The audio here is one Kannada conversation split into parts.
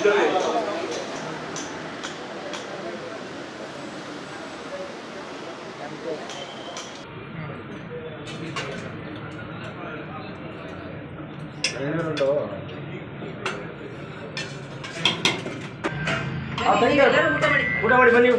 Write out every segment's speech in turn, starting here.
ಊಟ ಮಾಡಿ ಬನ್ನಿ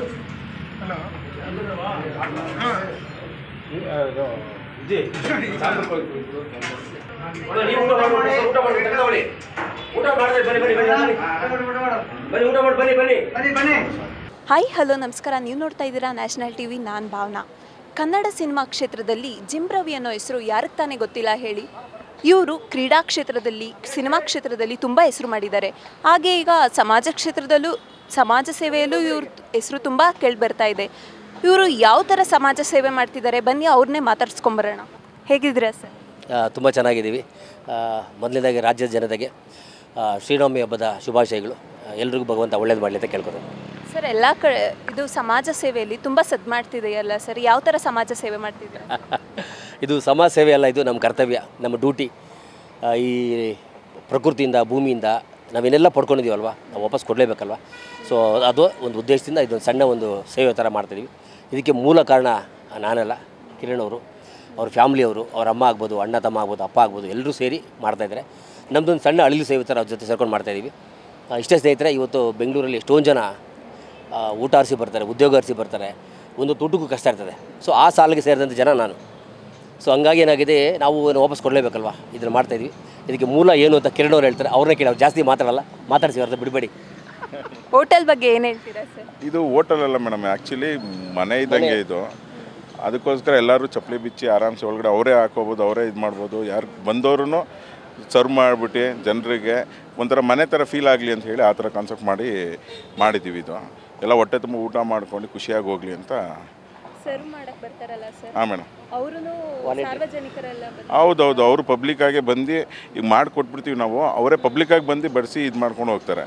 ನೀವು ಊಟ ಮಾಡಿ ಊಟ ಮಾಡಿ ತಗೊಳ್ಳಿ ಊಟ ಮಾಡಿದ್ರೆ ಬನ್ನಿ ಬನ್ನಿ ಬನ್ನಿ ಬನ್ನಿ ಊಟ ಮಾಡಿ ಬನ್ನಿ ಬನ್ನಿ ಹಾಯ್ ಹಲೋ ನಮಸ್ಕಾರ ನೀವು ನೋಡ್ತಾ ಇದ್ದೀರಾ ನ್ಯಾಷನಲ್ ಟಿ ವಿ ನಾನು ಭಾವನಾ ಕನ್ನಡ ಸಿನಿಮಾ ಕ್ಷೇತ್ರದಲ್ಲಿ ಜಿಮ್ ರವಿ ಅನ್ನೋ ಹೆಸರು ಯಾರಿಗೆ ತಾನೇ ಗೊತ್ತಿಲ್ಲ ಹೇಳಿ ಇವರು ಕ್ರೀಡಾ ಕ್ಷೇತ್ರದಲ್ಲಿ ಸಿನಿಮಾ ಕ್ಷೇತ್ರದಲ್ಲಿ ತುಂಬ ಹೆಸರು ಮಾಡಿದ್ದಾರೆ ಹಾಗೆ ಈಗ ಸಮಾಜ ಕ್ಷೇತ್ರದಲ್ಲೂ ಸಮಾಜ ಸೇವೆಯಲ್ಲೂ ಇವ್ರ ಹೆಸರು ತುಂಬ ಕೇಳಿಬರ್ತಾ ಇದೆ ಇವರು ಯಾವ ಥರ ಸಮಾಜ ಸೇವೆ ಮಾಡ್ತಿದ್ದಾರೆ ಬನ್ನಿ ಅವ್ರನ್ನೇ ಮಾತಾಡ್ಸ್ಕೊಂಬರೋಣ ಹೇಗಿದ್ದೀರಾ ಸರ್ ತುಂಬ ಚೆನ್ನಾಗಿದ್ದೀವಿ ಮೊದಲನೇದಾಗಿ ರಾಜ್ಯದ ಜನತೆಗೆ ಆ, ಶ್ರೀರಾಮಿ ಹಬ್ಬದ ಶುಭಾಶಯಗಳು ಆ, ಎಲ್ರಿಗೂ ಭಗವಂತ ಒಳ್ಳೇದು ಮಾಡಲಿ ಅಂತ ಕೇಳ್ಕೊತೀನಿ ಸರ್ ಎಲ್ಲ ಕಡೆ ಇದು ಸಮಾಜ ಸೇವೆಯಲ್ಲಿ ತುಂಬ ಸದ್ ಮಾಡ್ತಿದೆಯಲ್ಲ ಸರ್ ಯಾವ ಥರ ಸಮಾಜ ಸೇವೆ ಮಾಡ್ತಿದ್ದೀರಾ ಇದು ಸಮಾಜ ಸೇವೆ ಅಲ್ಲ ಇದು ನಮ್ಮ ಕರ್ತವ್ಯ ನಮ್ಮ ಡ್ಯೂಟಿ ಆ, ಈ ಪ್ರಕೃತಿಯಿಂದ ಭೂಮಿಯಿಂದ ನಾವೇನೆಲ್ಲ ಪಡ್ಕೊಂಡಿದ್ದೀವಲ್ವ ನಾವು ವಾಪಸ್ ಕೊಡಲೇಬೇಕಲ್ವ ಸೊ ಅದು ಒಂದು ಉದ್ದೇಶದಿಂದ ಇದೊಂದು ಸಣ್ಣ ಒಂದು ಸೇವೆ ಥರ ಮಾಡ್ತಿದ್ದೀವಿ ಇದಕ್ಕೆ ಮೂಲ ಕಾರಣ ನಾನಲ್ಲ ಕಿರಣ್ ಅವರು ಅವ್ರ ಫ್ಯಾಮ್ಲಿಯವರು ಅವ್ರ ಅಮ್ಮ ಆಗ್ಬೋದು ಅಣ್ಣ ತಮ್ಮ ಆಗ್ಬೋದು ಅಪ್ಪ ಆಗ್ಬೋದು ಎಲ್ಲರೂ ಸೇರಿ ಮಾಡ್ತಾಯಿದ್ದಾರೆ ನಮ್ಮದೊಂದು ಸಣ್ಣ ಅಳಿಲು ಸೇವೆ ಥರ ಅವ್ರ ಜೊತೆ ಸೇರ್ಕೊಂಡು ಮಾಡ್ತಾಯಿದ್ದೀವಿ ಆ, ಇಷ್ಟೇ ಸ್ನೇಹಿತರೆ ಇವತ್ತು ಬೆಂಗಳೂರಲ್ಲಿ ಎಷ್ಟೊಂದು ಜನ ಆ, ಊಟ ಅರಿಸಿ ಬರ್ತಾರೆ ಉದ್ಯೋಗ ಅರಿಸಿ ಬರ್ತಾರೆ ಒಂದು ಊಟಕ್ಕೂ ಕಷ್ಟ ಇರ್ತದೆ ಸೊ ಆ ಸಾಲಿಗೆ ಸೇರಿದಂಥ ಜನ ನಾನು ಸೊ ಹಂಗಾಗಿ ಏನಾಗಿದೆ ನಾವು ಏನು ವಾಪಸ್ ಕೊಡಲೇಬೇಕಲ್ವಾ ಇದನ್ನು ಮಾಡ್ತಾಯಿದ್ವಿ ಇದಕ್ಕೆ ಮೂಲ ಏನು ಅಂತ ಕಿರಣ್ ಅವ್ರು ಹೇಳ್ತಾರೆ ಅವ್ರನ್ನೇ ಕೇಳಿ ಅವ್ರು ಜಾಸ್ತಿ ಮಾತಾಡಲ್ಲ ಮಾತಾಡ್ಸಿ ಅವ್ರದ್ದು ಬಿಡಬೇಡಿ ಹೋಟೆಲ್ ಬಗ್ಗೆ ಏನು ಹೇಳ್ತೀರಾ ಸರ್ ಇದು ಹೋಟೆಲ್ ಅಲ್ಲ ಮೇಡಮ್ ಆ್ಯಕ್ಚುಲಿ ಮನೆ ಇದ್ದಂಗೆ ಇದು ಅದಕ್ಕೋಸ್ಕರ ಎಲ್ಲರೂ ಚಪ್ಪಲಿ ಬಿಚ್ಚಿ ಆರಾಮ್ಸೆ ಒಳಗಡೆ ಅವರೇ ಹಾಕೋಬೋದು ಅವರೇ ಇದು ಮಾಡ್ಬೋದು ಯಾರು ಬಂದವರು ಸರ್ವ್ ಮಾಡಿಬಿಟ್ಟು ಜನರಿಗೆ ಒಂಥರ ಮನೆ ಥರ ಫೀಲ್ ಆಗಲಿ ಅಂತ ಹೇಳಿ ಆ ಥರ ಕಾನ್ಸೆಪ್ಟ್ ಮಾಡಿ ಮಾಡಿದ್ದೀವಿ ಇದು ಎಲ್ಲ ಹೊಟ್ಟೆ ತುಂಬ ಊಟ ಮಾಡ್ಕೊಂಡು ಖುಷಿಯಾಗಿ ಹೋಗಲಿ ಅಂತ ಸರ್ವ್ ಮಾಡಕ್ ಬರ್ತಾರಲ್ಲ ಸರ್ ಹಾಂ ಮೇಡಮ್ ಅವರು ಸಾರ್ವಜನಿಕರೆಲ್ಲ ಬಂದು ಹೌದೌದು ಅವರು ಪಬ್ಲಿಕ್ಕಾಗೆ ಬಂದು ಈಗ ಮಾಡಿಕೊಟ್ಬಿಡ್ತೀವಿ ನಾವು ಅವರೇ ಪಬ್ಲಿಕ್ಕಾಗಿ ಬಂದು ಬಡಿಸಿ ಇದು ಮಾಡ್ಕೊಂಡು ಹೋಗ್ತಾರೆ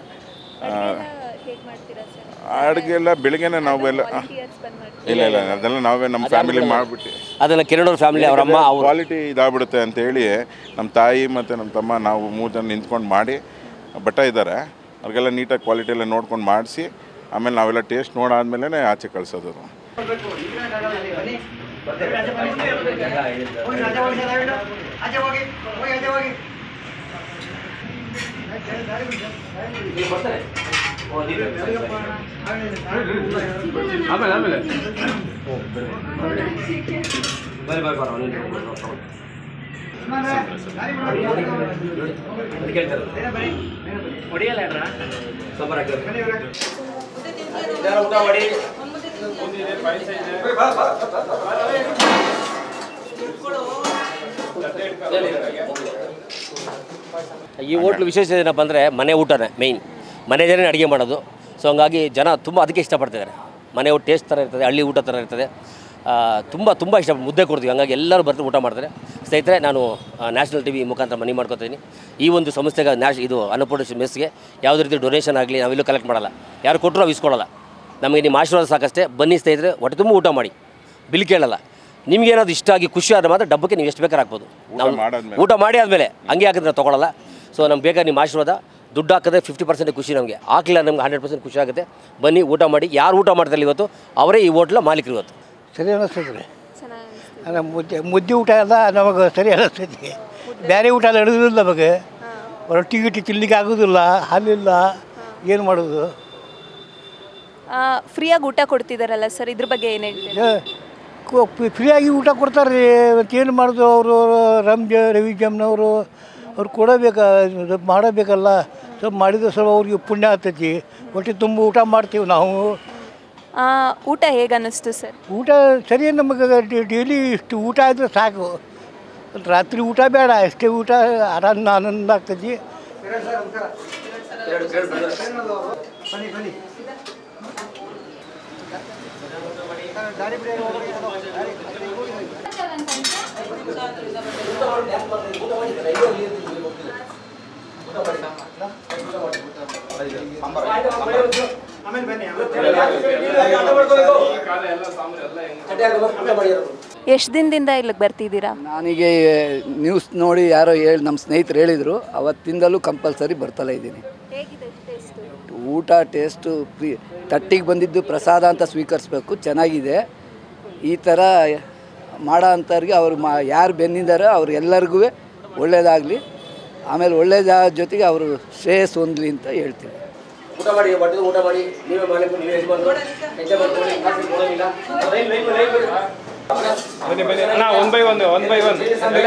ಹೇಗೆ ಮಾಡ್ತೀರಾ ಸರ್ ಅಡುಗೆ ಎಲ್ಲ ಬೆಳಿಗ್ಗೆನೇ ನಾವೆಲ್ಲ ವಾಲಂಟಿಯರ್ಸ್ ಬಂದು ಮಾಡ್ತೀರಾ ಇಲ್ಲ ಇಲ್ಲ ಅದೆಲ್ಲ ನಾವೇ ನಮ್ಮ ಫ್ಯಾಮಿಲಿ ಮಾಡಿಬಿಟ್ಟು ಅದನ್ನು ಕಿರಣ್ ಅವ್ರ ಫ್ಯಾಮಿಲಿ ಅವ್ರ ಅಮ್ಮ ಅವ್ರು ಕ್ವಾಲಿಟಿ ಇದಾಗ್ಬಿಡುತ್ತೆ ಅಂತ ಹೇಳಿ ನಮ್ಮ ತಾಯಿ ಮತ್ತು ನಮ್ಮ ತಮ್ಮ ನಾವು ಮೂರು ಜನ ನಿಂತ್ಕೊಂಡು ಮಾಡಿ ಬಟ್ಟ ಇದ್ದಾರೆ ಅವ್ರಿಗೆಲ್ಲ ನೀಟಾಗಿ ಕ್ವಾಲಿಟಿ ಎಲ್ಲ ನೋಡ್ಕೊಂಡು ಮಾಡಿಸಿ ಆಮೇಲೆ ನಾವೆಲ್ಲ ಟೇಸ್ಟ್ ನೋಡಾದ್ಮೇಲೆ ಆಚೆ ಕಳಿಸೋದು ಊಟ ಮಾಡಿ ಈ ಹೋಟ್ಲು ವಿಶೇಷ ಏನಪ್ಪ ಅಂದರೆ ಮನೆ ಊಟನೇ ಮೇಯ್ನ್ ಮನೆ ಜನನೇ ಅಡುಗೆ ಮಾಡೋದು ಸೊ ಹಂಗಾಗಿ ಜನ ತುಂಬ ಅದಕ್ಕೆ ಇಷ್ಟಪಡ್ತಿದ್ದಾರೆ ಮನೆ ಊಟ ಟೇಸ್ಟ್ ಥರ ಇರ್ತದೆ ಹಳ್ಳಿ ಊಟ ಥರ ಇರ್ತದೆ ಆ, ತುಂಬ ತುಂಬ ಇಷ್ಟ ಮುದ್ದೆ ಕೊಡ್ತೀವಿ ಹಂಗಾಗಿ ಎಲ್ಲರೂ ಬರ್ತಾರೆ ಊಟ ಮಾಡ್ತಾರೆ ಸ್ನೇಹಿತರೆ ನಾನು ನ್ಯಾಷನಲ್ ಟಿ ವಿ ಮುಖಾಂತರ ಮನಿ ಮಾಡ್ಕೊತೀನಿ ಈ ಒಂದು ಸಂಸ್ಥೆಗೆ ನ್ಯಾಷ್ ಇದು ಅನ್ನಪೂರ್ಣೇಶ್ವರಿ ಮೆಸ್ಗೆ ಯಾವುದೇ ರೀತಿ ಡೊನೇಷನ್ ಆಗಲಿ ನಾವೆಲ್ಲೂ ಕಲೆಕ್ಟ್ ಮಾಡಲ್ಲ ಯಾರು ಕೊಟ್ಟರು ನಾವು ಇಸ್ಕೊಳ್ಳಲ್ಲ ನಮಗೆ ನಿಮ್ಮ ಆಶೀರ್ವಾದ ಸಾಕಷ್ಟೇ ಬನ್ನಿ ಸ್ನೇಹಿತರೆ ಹೊಟ್ಟೆ ತುಂಬ ಊಟ ಮಾಡಿ ಬಿಲ್ ಕೇಳಲ್ಲ ನಿಮ್ಗೇನಾದ್ರು ಇಷ್ಟ ಆಗಿ ಖುಷಿ ಆದ್ರೆ ಮಾತ್ರ ಡಬ್ಬಕ್ಕೆ ನೀವು ಎಷ್ಟು ಬೇಕಾದ್ರೆ ಹಾಕ್ಬೋದು ನಾವು ಮಾಡಾದ್ಮೇಲೆ. ಊಟ ಮಾಡಿ ಆದಮೇಲೆ ಹಂಗೆ ಹಾಕಿದ್ರೆ ನಾವು ತೊಗೊಳಲ್ಲ ಸೊ ನಮ್ಗೆ ಬೇಕಾದ್ರೆ ನಿಮ್ಮ ಆಶೀರ್ವಾದ ದುಡ್ಡು ಹಾಕಿದ್ರೆ ಫಿಫ್ಟಿ ಪರ್ಸೆಂಟ್ ಖುಷಿ ನಮಗೆ ಹಾಕಲಿಲ್ಲ ನಮ್ಗೆ ಹಂಡ್ರೆಡ್ ಪರ್ಸೆಂಟ್ ಖುಷಿ ಆಗುತ್ತೆ ಬನ್ನಿ ಊಟ ಮಾಡಿ ಯಾರು ಊಟ ಮಾಡ್ತಾರೆ ಇವತ್ತು ಅವರೇ ಈ ಹೋಟ್ಲ ಮಾಲೀಕರು ಇವತ್ತು ಸರಿ ಅನ್ನಿಸ್ತೈತೆ ಚೆನ್ನಾಗಿ ಅನಿಸ್ತು ಅಲ್ಲ ಮುದ್ದೆ ಮುದ್ದೆ ಊಟ ಎಲ್ಲ ನಮಗೆ ಸರಿ ಅನ್ನಿಸ್ತೈತಿ ಬೇರೆ ಊಟ ಎಲ್ಲ ಹಿಡಿದಿಲ್ಲ ನಮಗೆ ರೊಟ್ಟಿ ಗಿಟ್ಟಿ ತಿನ್ಲಿಕ್ಕೆ ಆಗೋದಿಲ್ಲ ಹಾಲಿಲ್ಲ ಏನು ಮಾಡೋದು ಫ್ರೀಯಾಗಿ ಊಟ ಕೊಡ್ತಿದಾರಲ್ಲ ಸರ್ ಇದ್ರ ಬಗ್ಗೆ ಏನು ಹೇಳ್ತೀರಾ ಫ್ರೀಯಾಗಿ ಊಟ ಕೊಡ್ತಾರೆ ರೀ ಮತ್ತೇನು ಮಾಡೋದು ಅವರು ರಂಜ ರವಿ ಜಮ್ನವರು ಅವ್ರು ಕೊಡಬೇಕ ಸ್ವಲ್ಪ ಮಾಡಬೇಕಲ್ಲ ಸ್ವಲ್ಪ ಮಾಡಿದ್ರೆ ಸ್ವಲ್ಪ ಅವ್ರಿಗೆ ಪುಣ್ಯ ಆಗ್ತೈತಿ ಹೊಟ್ಟೆ ತುಂಬ ಊಟ ಮಾಡ್ತೀವಿ ನಾವು ಆ, ಊಟ ಹೇಗೆ ಅನ್ನಿಸ್ತು ಸರ್ ಊಟ ಸರಿ ನಮಗೆ ಡೈಲಿ ಇಷ್ಟು ಊಟ ಇದ್ರೆ ಸಾಕು ರಾತ್ರಿ ಊಟ ಬೇಡ ಅಷ್ಟೇ ಊಟ ಆನಂದ ಆನಂದ ಆಗ್ತೈತಿ ಎಷ್ಟು ದಿನದಿಂದ ಇಲ್ಲಿಗೆ ಬರ್ತಿದ್ದೀರಾ ನಾನೀಗ ನ್ಯೂಸ್ ನೋಡಿ ಯಾರೋ ಹೇಳಿ ನಮ್ಮ ಸ್ನೇಹಿತರು ಹೇಳಿದರು ಅವತ್ತಿಂದಲೂ ಕಂಪಲ್ಸರಿ ಬರ್ತಲೇ ಇದ್ದೀನಿ ಹೇಗಿದೆ ಟೇಸ್ಟು ಊಟ ಟೇಸ್ಟು ಪ್ರಿ ತಟ್ಟಿಗೆ ಬಂದಿದ್ದು ಪ್ರಸಾದ ಅಂತ ಸ್ವೀಕರಿಸ್ಬೇಕು ಚೆನ್ನಾಗಿದೆ ಈ ಥರ ಮಾಡೋ ಅಂಥವ್ರಿಗೆ ಅವ್ರು ಮಾ ಯಾರು ಬೆನ್ನಿದಾರೋ ಅವ್ರು ಎಲ್ಲರಿಗೂ ಒಳ್ಳೆಯದಾಗಲಿ ಆಮೇಲೆ ಒಳ್ಳೆಯದ ಜೊತೆಗೆ ಅವರು ಶ್ರೇಯಸ್ ಹೊಂದಲಿ ಅಂತ ಹೇಳ್ತೀನಿ ಊಟ ಮಾಡಿ ಬಟ್ಟೆ ಊಟ ಮಾಡಿ ನೀವೇ ಮಾಡಬೇಕು ನೀವೇ ಯಜಮಾನ್ರು ಟೆನ್ಷನ್ ಮಾಡ್ಕೊಳ್ಳಿ ಕಾಸು ಕೊಡೋಂಗಿಲ್ಲ ಲೈನ್ ಲೈನ್ ಲೈನ್ ಬಿಡಿ. ಬನ್ನಿ ಬನ್ನಿ ಅಣ್ಣ one by one one by one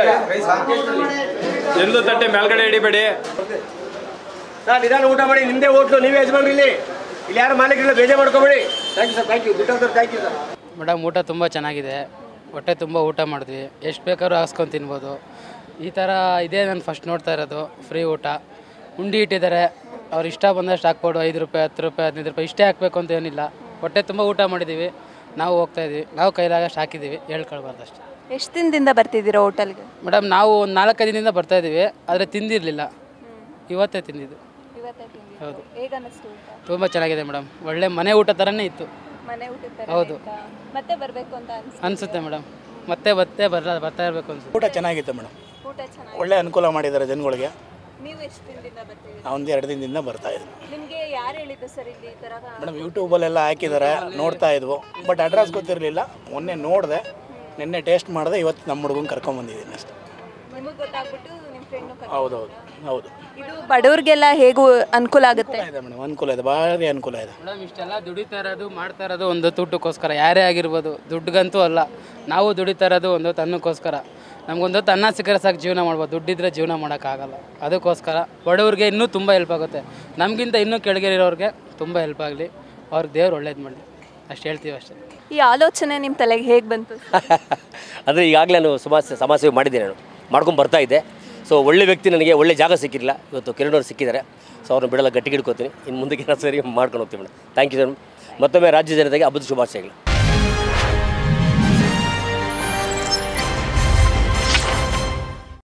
ಎಂದು ತಟ್ಟೆ ಮೇಲ್ಗಡೆ ಹಿಡಿಬೇಡಿ ಸರ್ ನಿಧಾನ ಊಟ ಮಾಡಿ ನಿಮ್ದೇ ಹೋಟ್ಲು ನೀವೇ ಯಜಮಾನ್ರು ಇಲ್ಲಿ ಇಲ್ಲಿ ಯಾರು ಮಾಲೀಕರಿಲ್ಲ ಬೇಜಾರು ಮಾಡ್ಕೊಬೇಡಿ thank you sir thank you ಬಿಟ್ಟು sir thank you sir madam ಊಟ ತುಂಬ ಚೆನ್ನಾಗಿದೆ ಹೊಟ್ಟೆ ತುಂಬ ಊಟ ಮಾಡಿದ್ವಿ ಎಷ್ಟು ಬೇಕಾದ್ರೂ ಹಾಕ್ಸ್ಕೊಂಡು ತಿನ್ಬೋದು ಈ ಥರ ಇದೇ ನಾನು ಫಸ್ಟ್ ನೋಡ್ತಾ ಇರೋದು ಫ್ರೀ ಊಟ ಉಂಡಿ ಇಟ್ಟಿದ್ದಾರೆ ಅವ್ರು ಇಷ್ಟ ಬಂದಷ್ಟು ಹಾಕ್ಬೋದು ಐದು ರೂಪಾಯಿ ಹತ್ತು ರೂಪಾಯಿ ಹದಿನೈದು ರೂಪಾಯಿ ಇಷ್ಟೇ ಹಾಕಬೇಕು ಅಂತ ಏನಿಲ್ಲ ಹೊಟ್ಟೆ ತುಂಬ ಊಟ ಮಾಡಿದ್ದೀವಿ ನಾವು ಹೋಗ್ತಾ ಇದೀವಿ ನಾವು ಕೈಲಾಗಷ್ಟು ಹಾಕಿದ್ದೀವಿ ಹೇಳ್ಕೊಳ್ಬಾರ್ದು ಅಷ್ಟೇ ಎಷ್ಟು ದಿನದಿಂದ ಬರ್ತಿದ್ದೀರಾ ಹೋಟೆಲ್ಗೆ ಮೇಡಮ್ ನಾವು ಒಂದು ನಾಲ್ಕೈದು ದಿನದಿಂದ ಬರ್ತಾ ಇದ್ದೀವಿ ಆದರೆ ತಿಂದಿರಲಿಲ್ಲ ಇವತ್ತೇ ತಿಂದಿದ್ದು ಹೌದು ಹೇಗೆ ಅನ್ನಿಸ್ತು ಊಟ ತುಂಬ ಚೆನ್ನಾಗಿದೆ ಮೇಡಮ್ ಒಳ್ಳೆ ಮನೆ ಊಟ ಥರನೇ ಇತ್ತು ಮನೆ ಊಟದ ಹೌದು. ಮತ್ತೆ ಬರಬೇಕು ಅಂತ ಅನ್ಸ್ ಅನಿಸುತ್ತೆ ಮೇಡಮ್ ಮತ್ತೆ ಮತ್ತೆ ಬರಲ್ಲ ಬರ್ತಾ ಇರಬೇಕು ಅನ್ಸುತ್ತೆ ಊಟ ಚೆನ್ನಾಗಿತ್ತು ಮೇಡಮ್ ಊಟ ಚೆನ್ನಾಗಿ ಒಳ್ಳೆ ಅನುಕೂಲ ಮಾಡಿದ್ದಾರೆ ಜನಗಳಿಗೆ ನೀವು ಎಷ್ಟು ದಿನದಿಂದ ಬರ್ತಿದ್ದೀರಾ ನಾವು ಒಂದು ಎರಡು ದಿನದಿಂದ ಬರ್ತಾ ಇದ್ವಿ ನಿಮಗೆ ಯಾರು ಹೇಳಿದ್ದು ಸರ್ ಇಲ್ಲಿ ಈ ಥರ ಮೇಡಮ್ ಯೂಟ್ಯೂಬಲ್ಲೆಲ್ಲ ಹಾಕಿದ್ದಾರೆ ನೋಡ್ತಾ ಇದ್ವು ಬಟ್ ಅಡ್ರೆಸ್ ಗೊತ್ತಿರಲಿಲ್ಲ ಮೊನ್ನೆ ನೋಡಿದೆ ನಿನ್ನೆ ಟೇಸ್ಟ್ ಮಾಡಿದೆ ಇವತ್ತು ನಮ್ಮ ಹುಡುಗನ ಕರ್ಕೊಂಬಂದಿದ್ದೀನಿ ಅಷ್ಟೇ ನಿಮಗೆ ಗೊತ್ತಾಗ್ಬಿಟ್ಟು ನಿಮ್ಮ ಫ್ರೆಂಡ್ನು ಹೌದೌದು ಹೌದು ಇದು ಬಡವ್ರಿಗೆಲ್ಲ ಹೇಗೂ ಅನುಕೂಲ ಆಗುತ್ತೆ ಇದೆ ಮೇಡಮ್ ಅನುಕೂಲ ಇದೆ ಭಾರಿ ಅನುಕೂಲ ಇದೆ ಮೇಡಮ್ ಇಷ್ಟೆಲ್ಲ ದುಡಿತಾ ಇರೋದು ಮಾಡ್ತಾ ಇರೋದು ಒಂದು ತುಟ್ಟಕ್ಕೋಸ್ಕರ ಯಾರೇ ಆಗಿರ್ಬೋದು ದುಡ್ಡಿಗಂತೂ ಅಲ್ಲ ನಾವು ದುಡಿತಾ ಇರೋದು ಒಂದು ತನ್ನಕ್ಕೋಸ್ಕರ ನಮಗೊಂದು ಅನ್ನ ಸಿಕ್ಕರೆ ಸಾಕು ಜೀವನ ಮಾಡ್ಬೋದು ದುಡ್ಡಿದ್ರೆ ಜೀವನ ಮಾಡೋಕ್ಕಾಗಲ್ಲ ಅದಕ್ಕೋಸ್ಕರ ಬಡವ್ರಿಗೆ ಇನ್ನೂ ತುಂಬ ಹೆಲ್ಪ್ ಆಗುತ್ತೆ ನಮಗಿಂತ ಇನ್ನೂ ಕೆಳಗಿರೋರಿಗೆ ತುಂಬ ಹೆಲ್ಪ್ ಆಗಲಿ ಅವ್ರಿಗೆ ದೇವ್ರು ಒಳ್ಳೇದು ಮಾಡಲಿ ಅಷ್ಟು ಹೇಳ್ತೀವಿ ಅಷ್ಟೇ ಈ ಆಲೋಚನೆ ನಿಮ್ಮ ತಲೆಗೆ ಹೇಗೆ ಬಂತು ಅಂದರೆ ಈಗಾಗಲೇ ನಾನು ಸಮಾಜ ಸಮಾಜ ಸೇವೆ ಮಾಡಿದ್ದೀನಿ ನಾನು ಮಾಡ್ಕೊಂಡು ಬರ್ತಾ ಇದ್ದೆ ಸೊ ಒಳ್ಳೆ ವ್ಯಕ್ತಿ ನನಗೆ ಒಳ್ಳೆ ಜಾಗ ಸಿಕ್ಕಿರಲಿಲ್ಲ ಇವತ್ತು ಕಿರಣ್ ಅವ್ರು ಸಿಕ್ಕಿದ್ದಾರೆ ಸೊ ಅವ್ರನ್ನ ಬಿಡಲ್ಲ ಗಟ್ಟಿ ಹಿಡ್ಕೋತೀನಿ ಇನ್ನು ಮುಂದಕ್ಕೆ ಸರಿ ಮಾಡ್ಕೊಂಡು ಹೋಗ್ತೀವಿ ಮೇಡಮ್ ಥ್ಯಾಂಕ್ ಯು ಸರ್ ಮತ್ತೊಮ್ಮೆ ರಾಜ್ಯ ಜನತೆಗೆ ಹಬ್ಬದ ಶುಭಾಶಯಗಳು